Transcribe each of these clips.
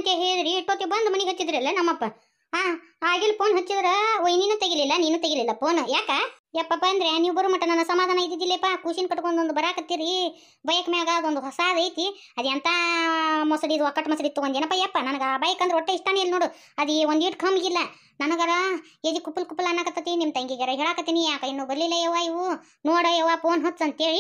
ಐತೆ ಹೇಳಿದ್ರಿ ಇಟ್ಟೊತ್ತಿ ಬಂದು ಮನೆಗೆ ಹಚ್ಚಿದ್ರಲ್ಲ ನಮ್ಮಪ್ಪ ಹಾ ಆಗಿಲ್ ಫೋನ್ ಹಚ್ಚಿದ್ರ ನೀನು ತೆಗಿಲಿಲ್ಲ ನೀನು ತೆಗಿಲಿಲ್ಲ ಫೋನ್ ಯಾಕ ಯಪ್ಪಪ್ಪ ಅಂದ್ರೆ ನೀವು ಬರೋ ಮಟ್ಟ ನನ್ನ ಸಮಾಧಾನ ಇದ್ದಿದ್ದಿಲ್ಲಪ್ಪ ಕೂಸಿನ ಕಟ್ಕೊಂಡು ಒಂದು ಬರಾಕತ್ತೀರಿ ಬೈಕ್ ಮ್ಯಾಗ ಅದೊಂದು ಹೊಸಾದ ಐತಿ ಅದು ಎಂತ ಮೊಸಡಿ ಇದು ಒಕ್ಕಟ್ಟು ಮೊಸಡಿ ತಗೊಂಡೇನಪ್ಪ ಯಪ್ಪ ನನಗೆ ಆ ಬೈಕ್ ಅಂದ್ರೆ ಒಟ್ಟೆ ಇಷ್ಟನೇ ಇಲ್ಲ ನೋಡು ಅದು ಒಂದೀಟ್ ಕಮ್ಮಿಗಿಲ್ಲ ನನಗರ ಎಜಿ ಕುಪ್ಪಲ್ ಕುಪ್ಪಲ್ ಅನ್ನಕತ್ತತಿ ನಿಮ್ಮ ತಂಗಿಗಾರ ಹೇಳಾಕತ್ತೀನಿ ಯಾಕ ಇನ್ನು ಬರ್ಲಿಲ್ಲ ಯವ್ವ ಇವು ನೋಡ ಯವ್ವ ಫೋನ್ ಹಚ್ಚ ಅಂತೇಳಿ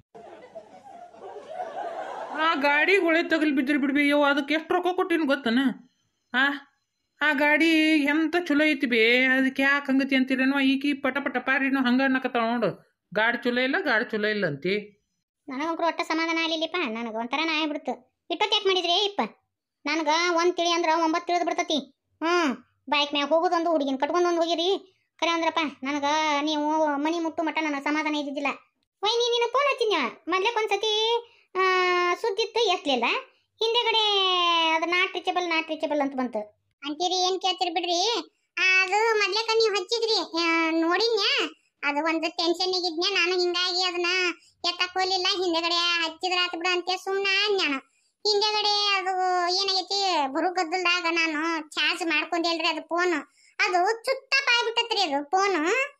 ಆ ಗಾಡಿಗಳೇ ತಗಲ್ ಬಿದ್ದಿರ್ ಬಿಡ್ಬಿ ಯೋ ಅದಕ್ಕೆ ಎಷ್ಟು ರೊಕ್ಕ ಕೊಟ್ಟಿನ ಗೊತ್ತನ ಆ ಆ ಗಾಡಿ ಎಂತ ಚಲೋ ಐತಿ ಬೇ ಅದಕ್ಕೆ ಯಾಕೆ ಹಂಗತಿ ಅಂತೀರೇನೋ ಈಕಿ ಪಟ ಪಟ ಪಾರಿನೋ ಹಂಗ ಅನ್ನಕತ್ತಾಳ ನೋಡು ಗಾಡಿ ಚಲೋ ಇಲ್ಲ ಗಾಡಿ ಚಲೋ ಇಲ್ಲ ಅಂತಿ ನನಗಂಕರು ಒಟ್ಟ ಸಮಾಧಾನ ಆಗ್ಲಿಲ್ಲಪ್ಪ ನನಗೆ ಒಂಥರ ನಾಯ ಬಿಡ್ತು ಇಟ್ಟೊತ್ತು ಯಾಕೆ ಮಾಡಿದ್ರಿ ಇಪ್ಪ ನನಗೆ ಒಂದು ತಿಳಿ ಅಂದ್ರೆ ಒಂಬತ್ತು ತಿಳಿದು ಬಿಡ್ತತಿ ಹ್ಞೂ ಬೈಕ್ ಮ್ಯಾಗ ಹೋಗೋದೊಂದು ಹುಡುಗಿನ ಕಟ್ಕೊಂಡು ಒಂದು ಹೋಗಿರಿ ಖರೆ ಅಂದ್ರಪ್ಪ ನನಗೆ ನೀವು ಮನಿ ಮುಟ್ಟು ಮಟ್ಟ ನನಗೆ ಸಮಾಧಾನ ಇದ್ದಿದ್ದಿಲ್ಲ ವೈ ನೀ ನೀನು ಫೋನ್ ಹಚ್ಚಿದ್ಯ ಮೊದ್ಲಕ್ಕೆ ಒಂದು ಸತಿ ಸುದ್ದಿತ್ತು ಎತ್ತಲಿಲ್ಲ ಹಿಂದೆಗಡೆ ಅದು ನಾಟ್ ರೀಚಬಲ್ ನಾಟ್ ರೀಚಬಲ್ ಅಂತ ಬಂತು ಅಂತೀರಿ ಏನು ಕೇಳ್ತೀರಿ ಬಿಡ್ರಿ ಅದು ಮೊದ್ಲಕ್ಕೆ ನೀವು ಹಚ್ಚಿದ್ರಿ ನೋಡಿನ್ಯಾ ಅದು ಒಂದು ಟೆನ್ಷನ್ ಇದ್ನ್ಯಾ ನಾನು ಹಿಂಗಾಗಿ ಅದನ್ನ ಎತ್ತಕ್ ಹೋಗ್ಲಿಲ್ಲ ಹಿಂದೆಗಡೆ ಹಚ್ಚಿದ್ರ ಆತ್ ಬಿಡು ಅಂತ ಸುಮ್ಮನೆ ನಾನು ಹಿಂದೆಗಡೆ ಅದು ಏನಾಗೈತಿ ಬರು ಗದ್ದಲ್ದಾಗ ನಾನು ಚಾರ್ಜ್ ಮಾಡ್ಕೊಂಡೇಲ್ರಿ ಅದು ಫೋನ್ ಅದು ಚುತ್ತಪ್ಪ ಆಗ್ಬಿಟ್ಟತ್ರಿ ಅದು ಫೋನ್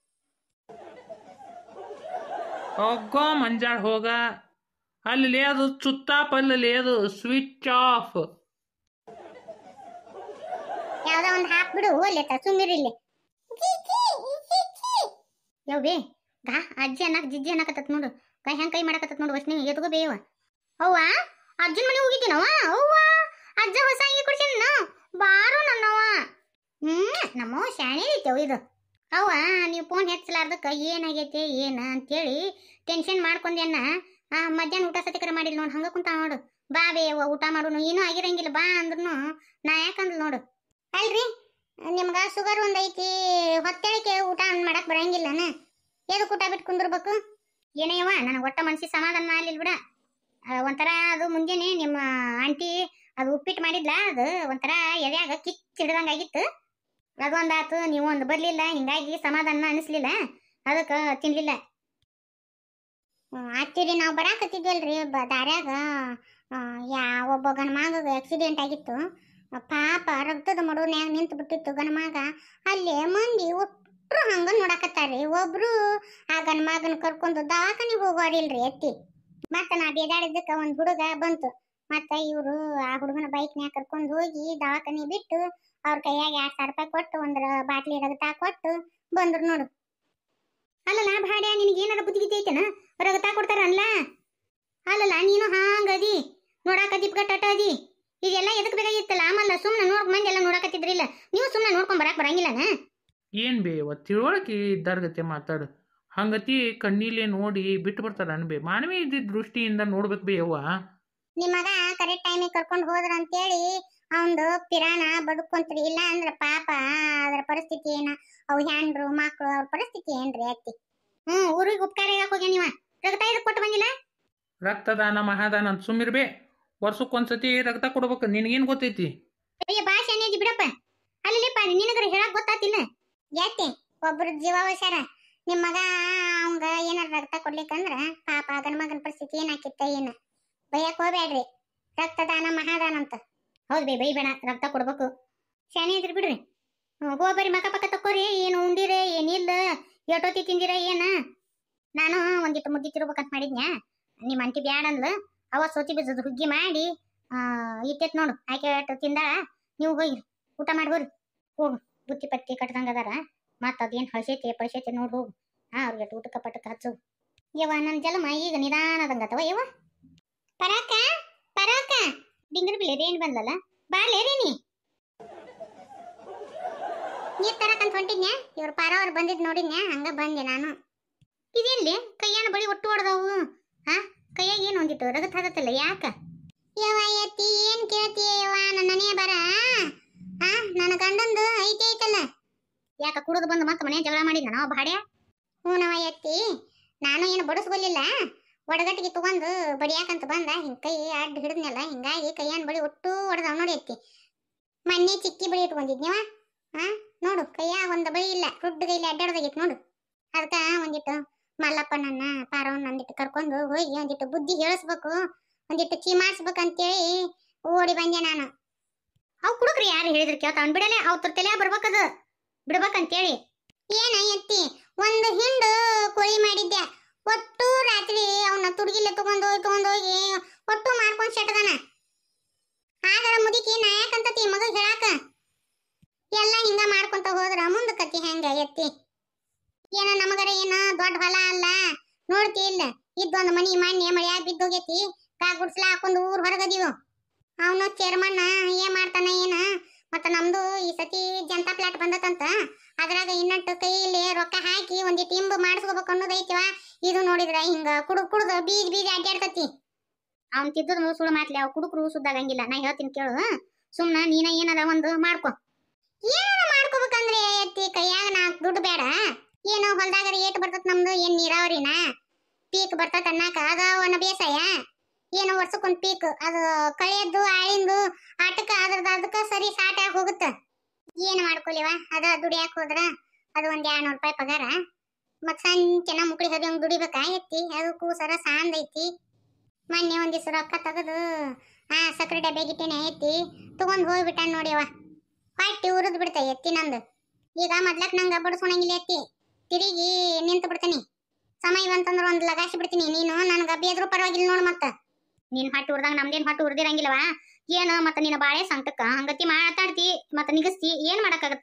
ಹೋಗೋ ಮಂಜಾಳ್ ಹೋಗ ಅಲ್ಲಿ ಅದು ಚುತ್ತಾಪಲ್ಲಿ ಅದು ಸ್ವಿಚ್ ಆಫ್ ಯಾವ್ದೋ ಒಂದು ಹಾಕ್ಬಿಡು ಒಲ್ಲೆತ್ತ ಸುಮ್ಮಿರಿ ಇಲ್ಲಿ ಯವ್ವೇ ಗಾ ಅಜ್ಜಿ ಅನ್ನಕ್ ಜಿಜ್ಜಿ ಅನ್ನಕತ್ತತ್ ನೋಡು ಕೈ ಹೆಂಗ್ ಕೈ ಮಾಡಕತ್ತತ್ ನೋಡು ವಸ್ನಿ ಎತ್ಕೋ ಬೇಯವ ಅವ್ವ ಅಜ್ಜನ ಮನೆ ಹೋಗಿದ್ದೀನವ ಅವ್ವ ಅಜ್ಜ ಹೊಸ ಅಂಗಿ ಕೊಡ್ಸೇನ ಬಾರೋ ನನ್ನವ್ವ ಹ್ಮ್ ನಮ್ಮ ಶಾಣೆ ಐತೆವ್ ಇದು ಅವ್ವ ನೀವು ಫೋನ್ ಹೆಚ್ಚಲಾರ್ದಕ್ಕ ಏನಾಗೈತೆ ಏನ ಅಂತೇಳಿ ಟೆನ್ಷನ್ ಮಾಡ್ಕೊಂಡೇನ ಆ ಮಧ್ಯಾಹ್ನ ಊಟ ಸತಿಕರ ಮಾಡಿಲ್ಲ ನೋಡು ಹಂಗ ಕುಂತ ನೋಡು ಬಾ ಬೇವ ಊಟ ಮಾಡೋನು ಏನೂ ಆಗಿರಂಗಿಲ್ಲ ಬಾ ಅಂದ್ರೂ ನಾ ಯಾಕಂದ್ಲು ನೋಡು ಅಲ್ರಿ ನಿಮ್ಗ ಶುಗರ್ ಒಂದ್ ಐತಿ ಹೊತ್ತಳಿಕೆ ಊಟ ಮಾಡಕ್ ಬರಂಗಿಲ್ಲನ ಎದಕ್ ಊಟ ಬಿಟ್ಟು ಕುಂದಿರ್ಬೇಕು ಏನೇಯವ್ವ ನನಗೆ ಒಟ್ಟ ಮನ್ಸಿ ಸಮಾಧಾನ ಆಗ್ಲಿಲ್ಲ ಬಿಡ ಆ, ಒಂಥರ ಅದು ಮುಂಜಾನೆ ನಿಮ್ಮ ಆಂಟಿ ಅದು ಉಪ್ಪಿಟ್ಟು ಮಾಡಿದ್ಲ ಅದು ಒಂಥರ ಎದ್ಯಾಗ ಕಿಚ್ ಹಿಡ್ದಂಗಾಗಿತ್ತು ಅದೊಂದಾತು ನೀವು ಒಂದು ಬರ್ಲಿಲ್ಲ ಹಿಂಗಾಗಿ ಸಮಾಧಾನ ಅನಿಸ್ಲಿಲ್ಲ ಅದಕ್ಕೆ ತಿನ್ಲಿಲ್ಲ ಆಕ್ಚುಲಿ ನಾವು ಬರಾಕತ್ತಿದ್ವಲ್ರಿ ಬ ದಾರ್ಯಾಗ ಆ, ಯಾ ಒಬ್ಬ ಗಂಡ ಮಗ ಆಕ್ಸಿಡೆಂಟ್ ಆಗಿತ್ತು ಪಾಪ ರಕ್ತದ ಮಡುನ್ಯಾಗ ನಿಂತು ಬಿಟ್ಟಿತ್ತು ಗಣಮಗ ಅಲ್ಲೇ ಮಂದಿ ಒಟ್ರು ಹಂಗ ನೋಡಾಕತ್ತಾರ್ರಿ ಒಬ್ರು ಆ ಗಣಮಗನ ಕರ್ಕೊಂಡು ದವಾಖಾನಿಗೆ ಹೋಗೋರಿಲ್ರಿ ಎತ್ತಿ ಮತ್ತ ನಾ ಬೇದಾಡಿದ್ದಕ್ಕ ಒಂದ್ ಹುಡುಗ ಬಂತು ಮತ್ತ ಇವ್ರು ಆ ಹುಡುಗನ ಬೈಕ್ನ್ಯಾಗ ಕರ್ಕೊಂಡು ಹೋಗಿ ದವಾಖಾನಿ ಬಿಟ್ಟು ಅವ್ರ ಕೈಯಾಗ ಎರಡ್ ಸಾವಿರ ರೂಪಾಯಿ ಕೊಟ್ಟು ಒಂದ್ರ ಬಾಟ್ಲಿ ರಗತ ಕೊಟ್ಟು ಬಂದ್ರು ನೋಡು ಅಲ್ಲಲ್ಲ ಭಾಡ್ಯ ನಿನಗೆ ಏನಾರ ಬುದ್ಧಿ ಗಿದ್ದಿ ಐತೆನ ರಗತ ಕೊಡ್ತಾರಲ್ಲ ಅಲ್ಲಲ್ಲ ನೀನು ಹಾಂಗದಿ ನೋಡಾಕ ದಿಪ್ಗಟ್ಟ ಅದಿ ಇದೆಲ್ಲ ಎದಕ್ ಬೇಕಾಗಿತ್ತಲ್ಲ ಆಮಲ್ಲ ಸುಮ್ಮನೆ ನೋಡ್ ಮಂದಿ ಎಲ್ಲ ನೋಡಕತ್ತಿದ್ರಿಲ್ಲ ನೀವು ಸುಮ್ಮನೆ ನೋಡ್ಕೊಂಡ್ ಬರಾಕ್ ಬರಂಗಿಲ್ಲನ ಏನ್ ಬೇ ಅವ ತಿಳುವಳಿಕೆ ಇದ್ದಾರ್ಗತೆ ಮಾತಾಡು ಹಂಗತಿ ಕಣ್ಣೀಲೆ ನೋಡಿ ಬಿಟ್ಟು ಬರ್ತಾರ ಅನ್ಬೇ ಮಾನವಿ ಇದ್ದಿದ್ದ ದೃಷ್ಟಿಯಿಂದ ನೋಡ್ಬೇಕು ಬೇ ಅವ್ವ ನಿಮ್ ಮಗ ಕರೆಕ್ಟ್ ಟೈಮಿಗೆ ಕರ್ಕೊಂಡು ಹೋದ್ರ ಅಂತೇಳಿ ಅವಂದು ಪಿರಾಣ ಬದುಕೊಂತ್ರಿ ಇಲ್ಲ ಅಂದ್ರ ಪಾಪ ಅದ್ರ ಪರಿಸ್ಥಿತಿ ಏನ ಅವ್ ಹ್ಯಾಂಡ್ರು ಮಕ್ಳು ಅವ್ರ ಪರಿಸ್ಥಿತಿ ಏನ್ರಿ ಅತ್ತಿ ಹ್ಮ್ ಊರಿಗೆ ಉಪಕಾರ ಯಾಕೆ ಹೋಗ್ಯ ನೀವ ರಗತ ಇದಕ್ ಕೊಟ್ಟು ಬಂದಿಲ್ಲ ರಕ್ತದಾನ ಮಹಾದಾನ ಅಂತ ಸುಮ್ಮಿರ್ಬೇ ವರ್ಷಕ್ಕೊಂದ್ಸತಿ ರಕ್ತ ಕೊಡ್ಬೇಕು ನಿನಗೇನ್ ಗೊತ್ತೈತಿ ಅಯ್ಯ ಭಾಷೆ ಅನ್ನೇದಿ ಬಿಡಪ್ಪ ಅಲ್ಲಿಪ್ಪ ನಿನಗರ ಹೇಳಕ್ ಗೊತ್ತಾತಿಲ್ಲ ಯಾಕೆ ಒಬ್ರು ಜೀವ ಹುಷಾರ ನಿಮ್ ಮಗ ಅವಂಗ ಏನಾರ ರಕ್ತ ಕೊಡ್ಲಿಕ್ಕಂದ್ರ ಪಾಪ ಗಂಡ ಮಗನ ಪರಿಸ್ಥಿತಿ ಏನಾಕಿತ್ತ ಏನ ಬೈಯಕ್ ಹೋಗ್ಬೇಡ್ರಿ ರಕ್ತದಾನ ಮಹಾದಾನ ಅಂತ ಹೌದ್ ಬೇ ಬೈಬೇಡ ರಕ್ತ ಕೊಡ್ಬೇಕು ಶಾನೆ ಇದ್ರಿ ಬಿಡ್ರಿ ಹ್ಮ್, ಹೋಗ್ಬರಿ ಮಕ ಪಕ್ಕ ತಕ್ಕೋರಿ ಏನು ಉಂಡಿರೆ ಏನಿಲ್ಲ ಎಟೋತಿ ತಿಂದಿರ ಏನ ನಾನು ಒಂದಿಟ್ಟು ಮುದ್ದಿ ತಿರ್ಬೇಕಂತ ಮಾಡಿದ್ನ್ಯಾ ನಿಮ್ಮ ಅಂಟಿ ಬ್ಯಾಡ ಅಂದ್ಲು ಅವ ಸೋತಿ ಬೀಜದ ಹುಗ್ಗಿ ಮಾಡಿ ಆ ಇಟ್ಟೈತ್ ನೋಡು ಆಕೆ ಅಟ್ ತಿಂದಾಳ ನೀವು ಹೋಗಿ ಊಟ ಮಾಡಿ ಹೋಗ್ರಿ ಹೋಗು ಬುತ್ತಿ ಪತ್ತಿ ಕಟ್ದಂಗ ಅದಾರ ಮತ್ತ ಅದೇನ್ ಹಳಸೈತಿ ಪಳಸೈತಿ ನೋಡಿ ಹೋಗು ಹಾ ಅವ್ರಿಗೆ ಊಟಕ್ಕ ಪಟ್ಟಕ್ಕ ಹಚ್ಚು ಯವ್ವ ನನ್ನ ಜಲಮ ಈಗ ನಿಧಾನದಂಗತವ ಯವ್ವ ಪರಾಕ ಪರಾಕ ಡಿಂಗರ್ ಬಿಲೆ ರೇಣ್ ಬಂದಲ್ಲ ಬಾಳೆ ರೇಣಿ ನೀರ್ ತರಕಂತ ಹೊಂಟಿದ್ನ್ಯಾ ಇವ್ರ ಪಾರ ಅವ್ರು ಬಂದಿದ್ ನೋಡಿದ್ನ್ಯಾ ಹಂಗ ಬಂದೆ ನಾನು ಇದೇನ್ಲಿ ಕೈಯಾನ ಬಳಿ ಒಟ್ಟು ಹೊಡೆದವು ಹಾ ಕೈಯಾಗ ಏನು ಒಂದಿಟ್ಟು ರಗತ್ ಆಗತ್ತಲ್ಲ ಯಾಕ ಯವ್ವ ಎತ್ತಿ ಏನ್ ಕೇಳ್ತೀಯ ಯವ್ವ ನನ್ನನೇ ಬರ ಆ ನನ್ನ ಗಂಡಂದು ಐತಿ ಐತಲ್ಲ ಯಾಕ ಕುಡಿದು ಬಂದು ಮತ್ತೆ ಮನೆ ಜಗಳ ಮಾಡಿದ್ನ ನಾವು ಭಾಡ್ಯ ಹ್ಞೂನವ ಎತ್ತಿ ನಾನು ಏನು ಬಡಿಸ್ಕೊಲಿಲ್ಲ ಒಡಗಟ್ಟಿಗೆ ತಗೊಂಡು ಬಡಿಯಾಕಂತ ಬಂದ ಹಿಂಗ್ ಕೈ ಅಡ್ಡ ಹಿಡಿದ್ನಲ್ಲ ಹಿಂಗಾಗಿ ಕೈಯನ್ ಬಳಿ ಒಟ್ಟು ಹೊಡೆದವ್ ನೋಡಿ ಎತ್ತಿ ಮೊನ್ನೆ ಚಿಕ್ಕಿ ಬಳಿ ಇಟ್ಕೊಂಡಿದ್ನಿವ ಹಾ ನೋಡು ಕೈಯಾಗ ಒಂದು ಬಳಿ ಇಲ್ಲ ರುಡ್ಡ ಕೈಲಿ ಅಡ್ಡಾಡ್ದಾಗಿತ್ತು ನೋಡು ಅದಕ್ಕ ಒಂದಿಟ್ಟು ಮಲ್ಲಪ್ಪನನ್ನ ಪಾರವನ್ನ ಒಂದಿಟ್ಟು ಕರ್ಕೊಂಡು ಹೋಗಿ ಒಂದಿಟ್ಟು ಬುದ್ಧಿ ಹೇಳಿಸ್ಬೇಕು ಒಂದಿಟ್ಟು ಚೀ ಮಾಡಿಸ್ಬೇಕಂತೇಳಿ ಓಡಿ ಬಂದೆ ನಾನು ಅವ್ ಕುಡುಕ್ರಿ ಯಾರು ಹೇಳಿದ್ರು ಕೇಳ್ತ ಅವ್ನ್ ಬಿಡಲೆ ಅವ್ರ ತಲೆ ಬರ್ಬೇಕದು ಬಿಡ್ಬೇಕಂತೇಳಿ ಏನ ಎತ್ತಿ ಒಂದು ಹಿಂಡು ಕೋಳಿ ಮಾಡಿದ್ದೆ ಒಟ್ಟು ರಾತ್ರಿ ಅವನ ತುಡುಗಿಲೆ ತಗೊಂಡು ತಗೊಂಡೋಗಿ ಒಟ್ಟು ಮಾಡ್ಕೊಂಡ್ ಸೆಟ್ದಾನ ಆದ್ರ ಮುದುಕಿ ನಾಯಕಂತತಿ ಮಗ ಹೇಳಾಕ ಎಲ್ಲ ಹಿಂಗ ಮಾಡ್ಕೊಂತ ಹೋದ್ರ ಮುಂದ ಕತಿ ಹೆಂಗ ಎತ್ತಿ ಏನ ನಮಗರ ಏನ ದೊಡ್ಡ ಹೊಲ ಅಲ್ಲ ನೋಡ್ತಿ ಇಲ್ಲ ಇದ್ದೊಂದು ಮನಿ ಮಣ್ಣೆ ಮಳ್ಯಾಗ ಬಿದ್ದೋಗೈತಿ ಕಾ ಗುಡ್ಸ್ಲ ಹಾಕೊಂಡು ಊರ್ ಹೊರಗದೀವು ಅವನು ಚೇರ್ಮನ್ ಏನ್ ಮಾಡ್ತಾನ ಏನ ಮತ್ತ ನಮ್ದು ಈ ಸತಿ ಜನತಾ ಪ್ಲಾಟ್ ಬಂದತಂತ ಅದ್ರಾಗ ಇನ್ನಟ್ಟು ಕೈಯಲ್ಲಿ ರೊಕ್ಕ ಹಾಕಿ ಒಂದಿಟ್ಟು ಇಂಬು ಮಾಡಿಸ್ಕೋಬೇಕು ಅನ್ನೋದೈತಿವ ಇದು ನೋಡಿದ್ರ ಹಿಂಗ ಕುಡು ಕುಡ್ದು ಬೀಜ್ ಬೀಜ ಅಡ್ಡಾಡ್ತತಿ ಅವ್ನ್ ತಿದ್ದದ್ ಸುಳ್ಳು ಮಾತ್ಲಿ ಅವ್ ಕುಡುಕ್ರು ಸುದ್ದಾಗಂಗಿಲ್ಲ ನಾ ಹೇಳ್ತೀನಿ ಕೇಳು ಸುಮ್ನ ನೀನ ಏನದ ಒಂದು ಮಾಡ್ಕೊ ಏನಾರ ಮಾಡ್ಕೋಬೇಕಂದ್ರೆ ಎತ್ತಿ ಕೈಯಾಗ ನಾಲ್ಕು ದುಡ್ಡು ಬೇಡ ಏನೋ ಹೊಲ್ದಾಗರ ಏಟ್ ಬರ್ತತ್ ನಮ್ದು ಏನ್ ನೀರಾವರಿನ ಪೀಕ್ ಬರ್ತತ್ ಅನ್ನಕ ಅದ ಅವನ ಬೇಸಾಯ ಏನೋ ವರ್ಷಕ್ಕೊಂದ್ ಪೀಕ್ ಅದು ಕಳೆಯದ್ದು ಆಳಿಂದು ಆಟಕ್ಕ ಅದ್ರದ್ದು ಅದಕ್ಕ ಸರಿ ಸಾಟ ಹೋಗುತ್ತ ಏನ್ ಮಾಡ್ಕೊಲಿವ ಅದ ದುಡಿಯಾಕ ಹೋದ್ರ ಅದು ಒಂದ್ ಎರಡ್ನೂರು ರೂಪಾಯಿ ಪಗಾರ ಮತ್ ಸಂಚೆನ ಮುಕ್ಳಿ ಹರಿಯಂಗ್ ದುಡಿಬೇಕಾ ಎತ್ತಿ ಅದು ಕೂಸರ ಸಾಂದ್ ಐತಿ ಮೊನ್ನೆ ಒಂದ್ ದಿವ್ಸ ರೊಕ್ಕ ತೆಗೆದು ಆ ಸಕ್ರೆ ಡಬ್ಬೆ ಗಿಟ್ಟಿನ ಎತ್ತಿ ತಗೊಂಡ್ ಹೋಗ್ಬಿಟ್ಟ ನೋಡಿವ ಹೊಟ್ಟಿ ಉರಿದ್ ಬಿಡ್ತ ಎತ್ತಿ ನಂದು ಈಗ ಮೊದ್ಲಕ್ ನಂಗ ಬಡಿಸ್ಕೊಳಂಗಿಲ್ಲ ಎತ್ತಿ ತಿರುಗಿ ನಿಂತು ಬಿಡ್ತೀನಿ ಸಮಯ ಬಂತಂದ್ರ ಒಂದ್ ಲಗಾಸಿ ಬಿಡ್ತೀನಿ ನೀನು ನನ್ಗ ಬೇದ್ರು ಪರವಾಗಿಲ್ಲ ನೋಡ್ ಮತ್ತ ನೀನ್ ಹೊಟ್ಟಿ ಉರ್ದಂಗ ನಮ್ದೇನ್ ಹೊಟ್ಟಿ ಉರ್ದಿರಂಗಿಲ್ಲವಾ ಏನು ಮತ್ತ ನೀನು ಬಾಳೆ ಸಂಕಟಕ್ಕ ಹಂಗತಿ ಮಾತಾಡ್ತಿ ಮತ್ತ ನಿಗಸ್ತಿ ಏನ್ ಮಾಡಕ್ಕಾಗತ್ತ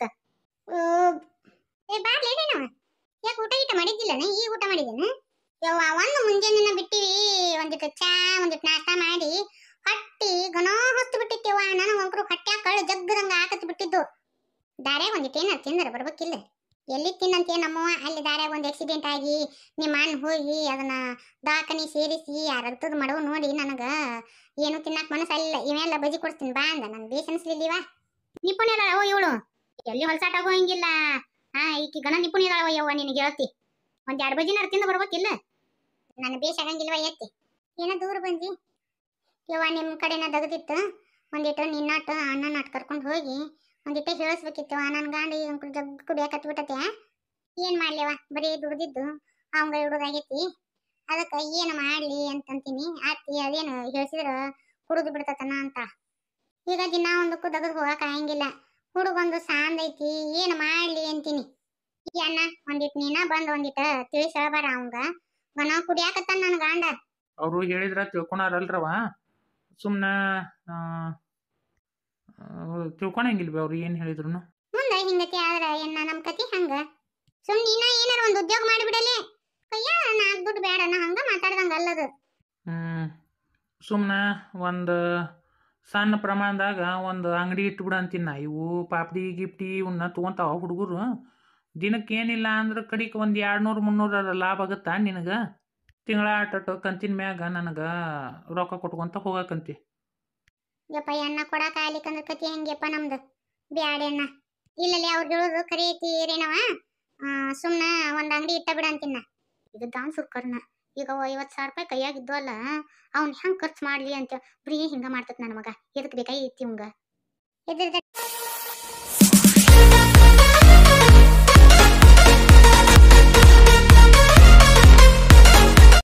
ಏ ಬಾರ್ಲಿ ನೀನು ಯಾಕೆ ಊಟ ಗೀಟ ಮಾಡಿದ್ದಿಲ್ಲನ ಈಗ ಊಟ ಮಾಡಿದ್ದೇನೆ ಯವ್ವ ಒಂದು ಮುಂಜಾನೆ ಬಿಟ್ಟಿವಿ ಒಂದಿಟ್ಟು ಚಾ ಒಂದಿಟ್ಟು ನಾಷ್ಟ ಮಾಡಿ ಹೊಟ್ಟಿ ಗಣ ಹೊತ್ತು ಬಿಟ್ಟಿತ್ತೇವ ನನಗೆ ಒಂಕ್ರು ಹೊಟ್ಟ್ಯಾಗ ಕಳ್ಳು ಜಗ್ಗದಂಗ ಹಾಕತ್ ಬಿಟ್ಟಿದ್ದು ದಾರ್ಯಾಗ ಒಂದಿಟ್ಟು ಏನಾರು ತಿಂದ್ರೆ ಬರ್ಬೇಕಿಲ್ಲ ಎಲ್ಲಿ ತಿನ್ನಂತೆ ನಮ್ಮವ್ವ ಅಲ್ಲಿ ದಾರ್ಯಾಗ ಒಂದು ಆಕ್ಸಿಡೆಂಟ್ ಆಗಿ ನಿಮ್ಮ ಅಣ್ಣ ಹೋಗಿ ಅದನ್ನ ದವಾಖಾನಿ ಸೇರಿಸಿ ರಕ್ತದ ಮಾಡವು ನೋಡಿ ನನಗ ಏನು ತಿನ್ನಕ್ ಮನಸ್ಸಲ್ಲ ಇವೆಲ್ಲ ಬಜಿ ಕೊಡ್ತೀನಿ ಬಾ ಅಂದ ನನ್ ಬೇಸ್ ಅನ್ಸ್ಲಿಲ್ಲಿವ ನಿಪುಣ ಇದಾಳವ ಇವಳು ಎಲ್ಲಿ ಹೊಲ್ಸಾಟ ಆಗೋ ಹಿಂಗಿಲ್ಲ ಹಾ ಈಕಿ ಗಣ ನಿಪುಣ ಇದಾಳವ ಯವ್ವ ನಿನಗೆ ಹೇಳ್ತಿ ಒಂದ್ ಎರಡು ಬಜಿನಾರು ತಿಂದು ಬರ್ಬೇಕಿಲ್ಲ ನನ್ನ ಬೇಸ್ ಆಗಂಗಿಲ್ವ ಎತ್ತಿ ಏನೋ ದೂರ ಬಂದಿ ಯವ್ವ ನಿಮ್ಮ ಕಡೆನ ದಗದಿತ್ತು ಒಂದಿಟ್ಟು ನಿನ್ನಾಟ ಅಣ್ಣ ನಾಟ್ ಕರ್ಕೊಂಡು ಹೋಗಿ ಒಂದಿಟ್ಟು ಹೇಳಿಸ್ಬೇಕಿತ್ತು ನನ್ನ ಗಾಂಡ ಈಗ ಅಂಕಲ್ ಜಗ್ ಕುಡಿಯಕತ್ ಬಿಟ್ಟತೆ ಏನ್ ಮಾಡ್ಲಿವ ಬರೀ ದುಡ್ದಿದ್ದು ಅವಂಗ ಹಿಡುದಾಗೈತಿ ಅದಕ್ಕೆ ಏನು ಮಾಡ್ಲಿ ಅಂತಂತೀನಿ ಆತಿ ಅದೇನು ಹೇಳ್ಸಿದ್ರ ಕುಡಿದು ಬಿಡ್ತತನ ಅಂತ ಈಗ ದಿನ ಒಂದಕ್ಕೂ ದಗದ್ ಹೋಗಕ್ ಆಗಂಗಿಲ್ಲ ಹುಡುಗೊಂದು ಸಾಂದ್ ಐತಿ ಏನು ಮಾಡ್ಲಿ ಅಂತೀನಿ ಈ ಅಣ್ಣ ಒಂದಿಟ್ ನೀನ ಬಂದ್ ಒಂದಿಟ ತಿಳಿಸ್ ಹೇಳ್ಬಾರ ಅವಂಗ ಗನ ಕುಡಿಯಾಕತ್ತಾನ ನನ್ ಗಾಂಡ ಅವರು ಹೇಳಿದ್ರ ತಿಳ್ಕೊಳಾರಲ್ರವ ಸುಮ್ಮನೆ ತಿಳ್ಕೊಳಂಗಿಲ್ವಿ ಅವ್ರು ಏನು ಹೇಳಿದ್ರು ಮುಂದೆ ಹಿಂಗತಿ ಆದ್ರ ಏನ ನಮ್ ಕತಿ ಹಂಗ ಸುಮ್ ನೀನ ಏನಾರ ಒಂದ್ ಉದ್ಯೋಗ ಮಾಡಿಬಿಡಲಿ ಕಯ್ಯ ನಾಕ್ ದುಡ್ಡು ಬೇಡ ನಾ ಹಂಗ ಮಾತಾಡ್ದಂಗ ಅಲ್ಲದು ಹ್ಞೂ ಸುಮ್ಮನೆ ಒಂದು ಸಣ್ಣ ಪ್ರಮಾಣದಾಗ ಒಂದು ಅಂಗಡಿ ಇಟ್ಬಿಡು ಅಂತೀನಿ ನಾ ಇವು ಪಾಪಡಿ ಗಿಪ್ಟಿ ಇವನ್ನ ತೊಗೊಂತಾವ ಹುಡುಗರು ದಿನಕ್ಕೆ ಏನಿಲ್ಲ ಅಂದ್ರೆ ಕಡಿಗೆ ಒಂದು ಎರಡು ನೂರು ಮುನ್ನೂರ ಲಾಭ ಆಗುತ್ತಾ ನಿನಗೆ ತಿಂಗಳ ಆಟೋ ಕಂತಿನ ಮ್ಯಾಗ ನನಗೆ ರೊಕ್ಕ ಕೊಟ್ಕೊಂತ ಹೋಗಕ್ಕಂತಿ ಯಪ್ಪ ಅಣ್ಣ ಕೊಡಾಕ ಆಗ್ಲಿಕ್ಕಂದ್ರ ಕತಿ ಹೆಂಗಪ್ಪ ನಮ್ದು ಬ್ಯಾಡಣ್ಣ ಇಲ್ಲಲ್ಲಿ ಅವ್ರು ಹೇಳೋದು ಕರೆ ಐತಿ ರೇನವ ಸುಮ್ನ ಒಂದ್ ಅಂಗಡಿ ಇಟ್ಟ ಬಿಡ ಅಂತಿನ್ನ ಇದು ದಾನ್ ಸುರ್ಕರ್ನ ಈಗ ಅವ ಐವತ್ ಸಾವಿರ ರೂಪಾಯಿ ಕೈಯಾಗ ಇದ್ವಲ್ಲ ಅವ್ನ್ ಹೆಂಗ್ ಖರ್ಚು ಮಾಡ್ಲಿ ಅಂತ ಬರೀ ಹಿಂಗ ಮಾಡ್ತತ್ ನನ್ನ ಮಗ ಎದಕ್ ಬೇಕಾಗಿ ಐತಿ ಇವಂಗ ಎದ್ರ